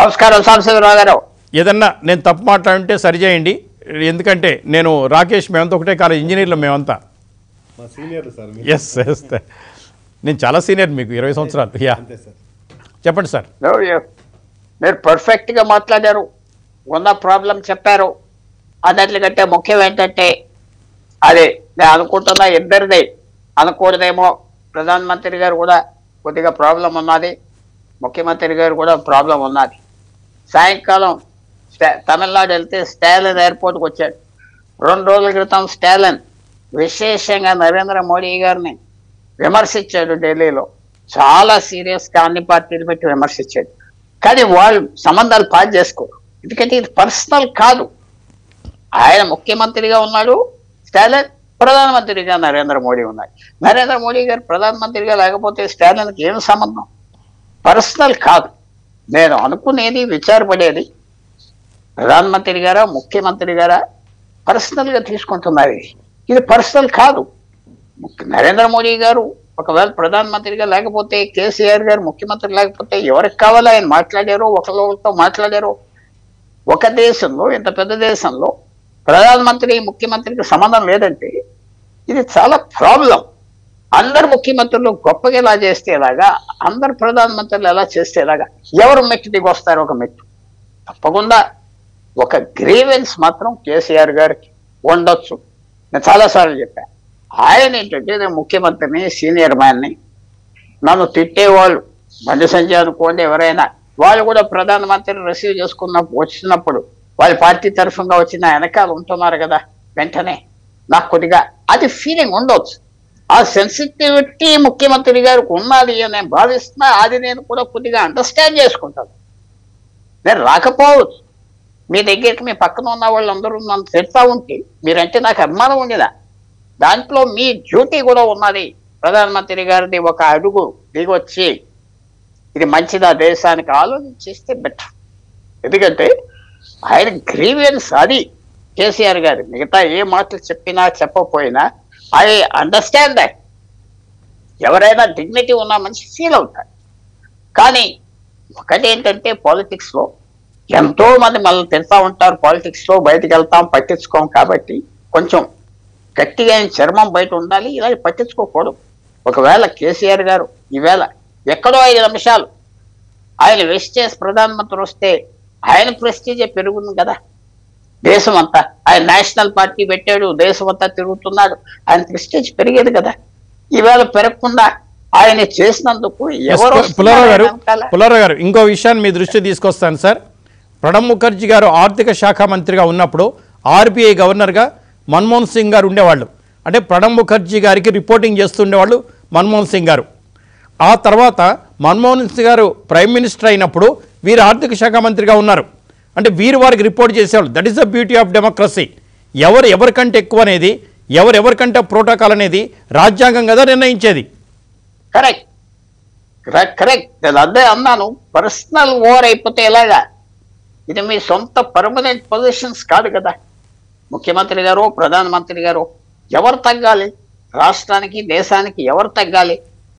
నమస్కారం సాంబశివరావు గారు ఏదన్నా నేను తప్పు మాట్లాడుంటే సరిచేయండి ఎందుకంటే నేను రాకేష్ మేమంతా ఒకటే కాలేజ్ ఇంజనీర్లు మేమంతా మా సీనియర్లు సార్ మీరు ఎస్ ఎస్ నేను చాలా సీనియర్ మీకు ఇరవై సంవత్సరాలు యా అంతే సార్ చెప్పండి సార్ No, you- మీరు పర్ఫెక్ట్ గా మాట్లాడారు ఉన్న ప్రాబ్లం చెప్పారు అన్నిటికంటే ముఖ్యం ఏంటంటే అదే నేను అనుకుంటున్నా ఇద్దరిది అనకూడదేమో ప్రధానమంత్రి గారు కూడా కొద్దిగా ప్రాబ్లం ఉన్నది ముఖ్యమంత్రి గారు కూడా ప్రాబ్లం ఉన్నది సాయంకాలం స్టా- తమిళనాడు వెళ్తే స్టాలిన్ ఎయిర్పోర్ట్కి వచ్చాడు రెండు రోజుల క్రితం స్టాలిన్ విశేషంగా నరేంద్ర మోడీ గారిని విమర్శించాడు ఢిల్లీలో చాలా సీరియస్ గా అన్ని పార్టీలు పెట్టి విమర్శించాడు కానీ వాళ్ళు సంబంధాలు పాటు చేసుకోరు ఎందుకంటే ఇది పర్సనల్ కాదు ఆయన ముఖ్యమంత్రిగా ఉన్నాడు స్టాలిన్ ప్రధానమంత్రిగా నరేంద్ర మోడీ ఉన్నాడు నరేంద్ర మోడీ గారు ప్రధానమంత్రిగా లేకపోతే స్టాలిన్కి ఏం సంబంధం పర్సనల్ కాదు నేను అనుకునేది విచారపడేది ప్రధానమంత్రి గారా ముఖ్యమంత్రి గారా పర్సనల్ గా తీసుకుంటున్నారు ఇది ఇది పర్సనల్ కాదు ముఖ్య- నరేంద్ర మోడీ గారు ఒకవేళ ప్రధానమంత్రిగా లేకపోతే కేసీఆర్ గారు ముఖ్యమంత్రి లేకపోతే ఎవరికి కావాలో ఆయన మాట్లాడారో ఒకరితో మాట్లాడారో ఒక దేశంలో ఇంత పెద్ద దేశంలో ప్రధానమంత్రి ముఖ్యమంత్రికి సంబంధం లేదంటే ఇది చాలా ప్రాబ్లం అందరు ముఖ్యమంత్రులు గొప్పగా ఎలా చేస్తే ఎలాగా అందరు ప్రధానమంత్రులు ఎలా చేస్తే ఎలాగా ఎవరు మెట్టు దిగి వస్తారు ఒక మెట్టు తప్పకుండా ఒక గ్రీవెన్స్ మాత్రం కేసీఆర్ గారికి ఉండొచ్చు నేను చాలాసార్లు చెప్పాను ఆయన ఏంటంటే నేను ముఖ్యమంత్రిని సీనియర్ మ్యాన్ని నన్ను తిట్టేవాళ్ళు బండి సంజయ్ అనుకోండి ఎవరైనా వాళ్ళు కూడా ప్రధానమంత్రిని రిసీవ్ చేసుకున్నప్పుడు వచ్చినప్పుడు వాళ్ళ పార్టీ తరఫుగా వచ్చిన వెనకాల ఉంటున్నారు కదా వెంటనే నాకు కొద్దిగా అది ఫీలింగ్ ఉండొచ్చు ఆ సెన్సిటివిటీ ముఖ్యమంత్రి గారికి ఉన్నది అని నేను భావిస్తున్నా అది నేను కూడా కొద్దిగా అండర్స్టాండ్ చేసుకుంటాను నేను రాకపోవచ్చు మీ దగ్గరికి మీ పక్కన ఉన్న వాళ్ళందరూ నన్ను తిడతా ఉంటే మీరంటే నాకు అభిమానం ఉండేదా దాంట్లో మీ డ్యూటీ కూడా ఉన్నది ప్రధానమంత్రి గారిది ఒక అడుగు దిగొచ్చి ఇది మంచిదా దేశానికి ఆలోచించేస్తే బెటర్ ఎందుకంటే ఆయన గ్రీవియన్స్ అది కేసీఆర్ గారు మిగతా ఏ మాటలు చెప్పినా చెప్పకపోయినా ఐ అండర్స్టాండ్ దట్ ఎవరైనా డిగ్నిటీ ఉన్న మనిషి ఫీల్ అవుతారు కానీ ఒకటి ఏంటంటే పాలిటిక్స్ లో ఎంతో మంది మనల్ని తిడతా ఉంటారు పాలిటిక్స్ లో బయటకు వెళ్తాం పట్టించుకోం కాబట్టి కొంచెం గట్టిగా ఆయన చర్మం బయట ఉండాలి ఇలా పట్టించుకోకూడదు ఒకవేళ కేసీఆర్ గారు ఈవేళ ఎక్కడో ఐదు నిమిషాలు ఆయన వెస్ట్ చేసి ప్రధానమంత్రి వస్తే ఆయన ప్రెస్టీజే పెరుగుంది కదా దేశం అంతా ఆయన నేషనల్ పార్టీ పెట్టాడు దేశం అంతా తిరుగుతున్నాడు ఆయన ప్రెస్టేజ్ పెరిగేది కదా ఈవేళ పెరగకుండా ఆయన చేసినందుకు ఎవరు పుల్లారావు గారు వస్తున్నారు వెనకాల? పుల్లారావు గారు ఇంకో విషయాన్ని మీ దృష్టి తీసుకొస్తాను సార్ ప్రణబ్ ముఖర్జీ గారు ఆర్థిక శాఖ మంత్రిగా ఉన్నప్పుడు ఆర్బీఐ గవర్నర్గా మన్మోహన్ సింగ్ గారు ఉండేవాళ్ళు అంటే ప్రణబ్ ముఖర్జీ గారికి రిపోర్టింగ్ చేస్తుండేవాళ్ళు మన్మోహన్ సింగ్ గారు ఆ తర్వాత మన్మోహన్ సింగ్ గారు ప్రైమ్ మినిస్టర్ అయినప్పుడు వీరు ఆర్థిక శాఖ మంత్రిగా ఉన్నారు అంటే వీరు వారికి రిపోర్ట్ చేసేవాళ్ళు that is the beauty of democracy ఎవరు ఎవరికంటే ఎక్కువ అనేది ఎవరు ఎవరికంటే ప్రోటోకాల్ అనేది రాజ్యాంగం కదా నిర్ణయించేది కరెక్ట్ కరెక్ట్ కరెక్ట్ నేను అదే అన్నాను పర్సనల్ ఓవర్ అయిపోతే ఎలాగా ఇది మీ సొంత పర్మనెంట్ పొజిషన్స్ కాదు కదా ముఖ్యమంత్రి గారు ప్రధానమంత్రి గారు ఎవరు తగ్గాలి రాష్ట్రానికి దేశానికి ఎవరు తగ్గాలి